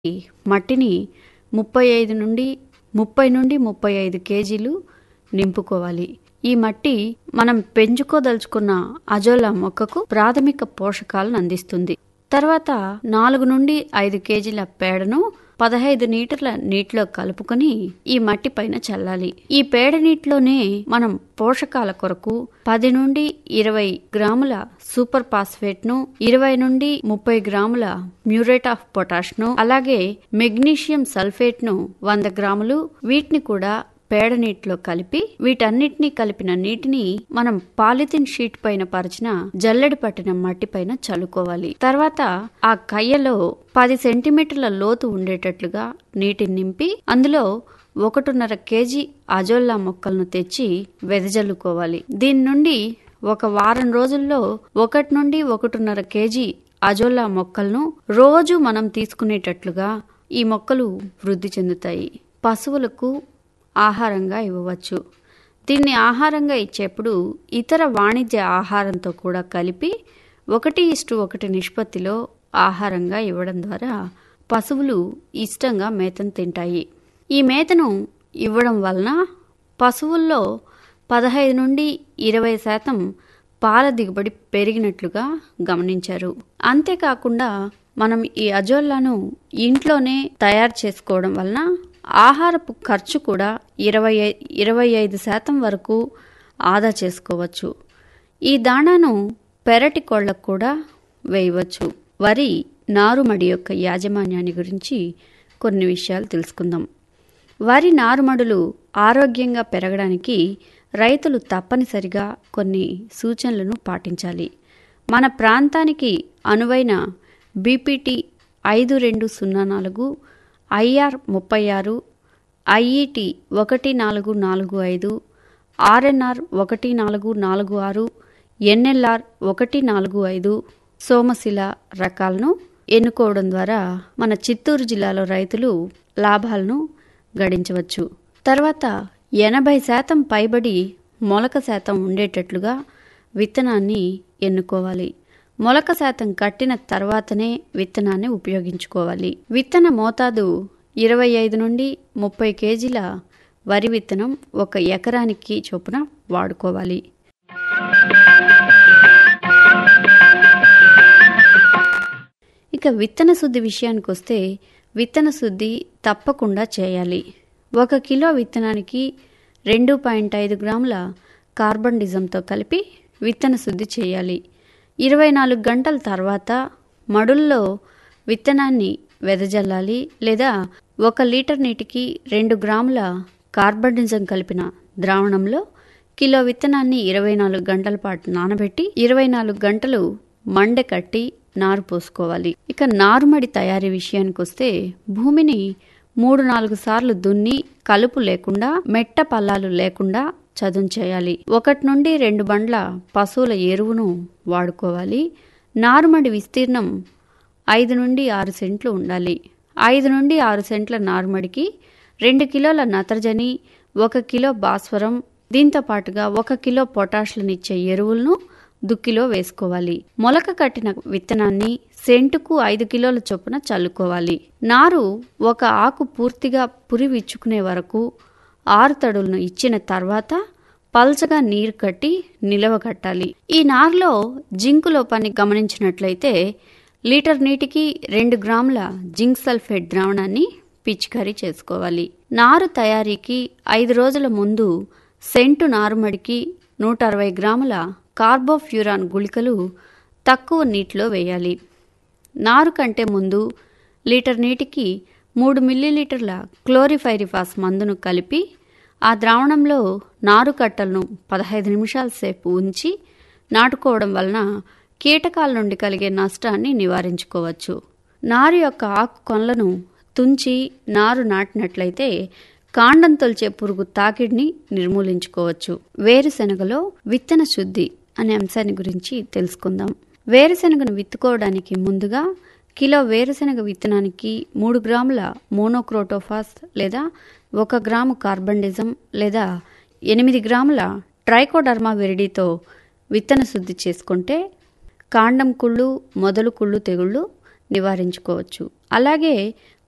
ఈ మట్టిని ముప్పై ఐదు నుండి ముప్పై నుండి ముప్పై ఐదు కేజీలు నింపుకోవాలి ఈ మట్టి మనం పెంచుకోదలుచుకున్న అజోలా మొక్కకు ప్రాథమిక పోషకాలను అందిస్తుంది తర్వాత నాలుగు నుండి ఐదు కేజీల పేడను పదహైదు లీటర్ల నీటిలో కలుపుకొని ఈ మట్టి పైన చల్లాలి ఈ పేడ నీటిలోనే మనం పోషకాల కొరకు పది నుండి ఇరవై గ్రాముల సూపర్ ఫాస్ఫేట్ ను ఇరవై నుండి ముప్పై గ్రాముల మ్యూరేట్ ఆఫ్ పొటాష్ ను అలాగే మెగ్నీషియం సల్ఫేట్ ను వంద గ్రాములు వీటిని కూడా పేడ నీటిలో కలిపి వీటన్నిటినీ కలిపిన నీటిని మనం పాలిథిన్ షీట్ పైన పరిచిన జల్లెడ పట్టిన మట్టి పైన చల్లుకోవాలి తర్వాత ఆ కయ్యలో పది సెంటీమీటర్ల లోతు ఉండేటట్లుగా నీటిని నింపి అందులో ఒకటిన్నర కేజీ అజోల్లా మొక్కలను తెచ్చి వెదజల్లుకోవాలి దీని నుండి ఒక వారం రోజుల్లో ఒకటి నుండి ఒకటిన్నర కేజీ అజోల్లా మొక్కలను రోజు మనం తీసుకునేటట్లుగా ఈ మొక్కలు వృద్ధి చెందుతాయి పశువులకు ఆహారంగా ఇవ్వవచ్చు దీన్ని ఆహారంగా ఇచ్చేప్పుడు ఇతర వాణిజ్య ఆహారంతో కూడా కలిపి ఒకటి ఇష్టు ఒకటి నిష్పత్తిలో ఆహారంగా ఇవ్వడం ద్వారా పశువులు ఇష్టంగా మేతను తింటాయి ఈ మేతను ఇవ్వడం వలన పశువుల్లో పదహైదు నుండి ఇరవై శాతం పాల దిగుబడి పెరిగినట్లుగా గమనించారు అంతేకాకుండా మనం ఈ అజోల్లాను ఇంట్లోనే తయారు చేసుకోవడం వలన ఆహారపు ఖర్చు కూడా ఇరవై ఇరవై ఐదు శాతం వరకు ఆదా చేసుకోవచ్చు ఈ దాణాను పెరటి కోళ్లకు కూడా వేయవచ్చు వరి నారుమడి యొక్క యాజమాన్యాన్ని గురించి కొన్ని విషయాలు తెలుసుకుందాం వరి నారుమడులు ఆరోగ్యంగా పెరగడానికి రైతులు తప్పనిసరిగా కొన్ని సూచనలను పాటించాలి మన ప్రాంతానికి అనువైన బీపీటీ ఐదు రెండు సున్నా నాలుగు ఐఆర్ ముప్పై ఆరు ఐఈటి ఒకటి నాలుగు నాలుగు ఐదు ఆర్ఎన్ఆర్ ఒకటి నాలుగు నాలుగు ఆరు ఎన్ఎల్ఆర్ ఒకటి నాలుగు ఐదు సోమశిల రకాలను ఎన్నుకోవడం ద్వారా మన చిత్తూరు జిల్లాలో రైతులు లాభాలను గడించవచ్చు తర్వాత ఎనభై శాతం పైబడి మొలక శాతం ఉండేటట్లుగా విత్తనాన్ని ఎన్నుకోవాలి మొలక శాతం కట్టిన తర్వాతనే విత్తనాన్ని ఉపయోగించుకోవాలి విత్తన మోతాదు ఇరవై ఐదు నుండి ముప్పై కేజీల వరి విత్తనం ఒక ఎకరానికి చొప్పున వాడుకోవాలి ఇక విత్తన శుద్ధి విషయానికి వస్తే విత్తన శుద్ధి తప్పకుండా చేయాలి ఒక కిలో విత్తనానికి రెండు పాయింట్ ఐదు గ్రాముల కార్బన్ డిజంతో కలిపి విత్తన శుద్ధి చేయాలి ఇరవై నాలుగు గంటల తర్వాత మడుల్లో విత్తనాన్ని వెదజల్లాలి లేదా ఒక లీటర్ నీటికి రెండు గ్రాముల కార్బనిజం కలిపిన ద్రావణంలో కిలో విత్తనాన్ని ఇరవై నాలుగు గంటల పాటు నానబెట్టి ఇరవై నాలుగు గంటలు మండె కట్టి నారు పోసుకోవాలి ఇక నారుమడి తయారీ విషయానికి వస్తే భూమిని మూడు నాలుగు సార్లు దున్ని కలుపు లేకుండా మెట్ట పల్లాలు లేకుండా చదును చేయాలి ఒకటి నుండి రెండు బండ్ల పశువుల ఎరువును వాడుకోవాలి నారుమడి విస్తీర్ణం ఐదు నుండి ఆరు సెంట్లు ఉండాలి ఐదు నుండి ఆరు సెంట్ల నారుమడికి రెండు కిలోల నత్రజని ఒక కిలో భాస్వరం దీంతో పాటుగా ఒక కిలో పొటాషులనిచ్చే ఎరువులను దుక్కిలో వేసుకోవాలి మొలక కట్టిన విత్తనాన్ని సెంటుకు ఐదు కిలోల చొప్పున చల్లుకోవాలి నారు ఒక ఆకు పూర్తిగా పురి విచ్చుకునే వరకు ఆరు తడులను ఇచ్చిన తర్వాత పల్చగా నీరు కట్టి నిలవ కట్టాలి ఈ నారులో జింకు లోపాన్ని గమనించినట్లయితే లీటర్ నీటికి రెండు గ్రాముల జింక్ సల్ఫేట్ ద్రావణాన్ని పిచికారీ చేసుకోవాలి నారు తయారీకి ఐదు రోజుల ముందు సెంటు నారుమడికి నూట అరవై గ్రాముల కార్బోఫ్యూరాన్ గుళికలు తక్కువ నీటిలో వేయాలి నారు కంటే ముందు లీటర్ నీటికి మూడు మిల్లీలీటర్ల క్లోరిఫైరిఫాస్ మందును కలిపి ఆ ద్రావణంలో నారు కట్టలను పదహైదు నిమిషాల సేపు ఉంచి నాటుకోవడం వలన కీటకాల నుండి కలిగే నష్టాన్ని నివారించుకోవచ్చు నారు యొక్క ఆకు కొనలను తుంచి నారు నాటినట్లయితే కాండం తొలిచే పురుగు తాకిడిని నిర్మూలించుకోవచ్చు వేరుశెనగలో విత్తన శుద్ధి అనే అంశాన్ని గురించి తెలుసుకుందాం వేరుశెనగను విత్తుకోవడానికి ముందుగా కిలో వేరుశెనగ విత్తనానికి మూడు గ్రాముల మోనోక్రోటోఫాస్ లేదా ఒక గ్రాము కార్బండిజం లేదా ఎనిమిది గ్రాముల ట్రైకోడర్మా విరిడితో విత్తన శుద్ధి చేసుకుంటే కాండం కుళ్ళు మొదలు కుళ్ళు తెగుళ్ళు నివారించుకోవచ్చు అలాగే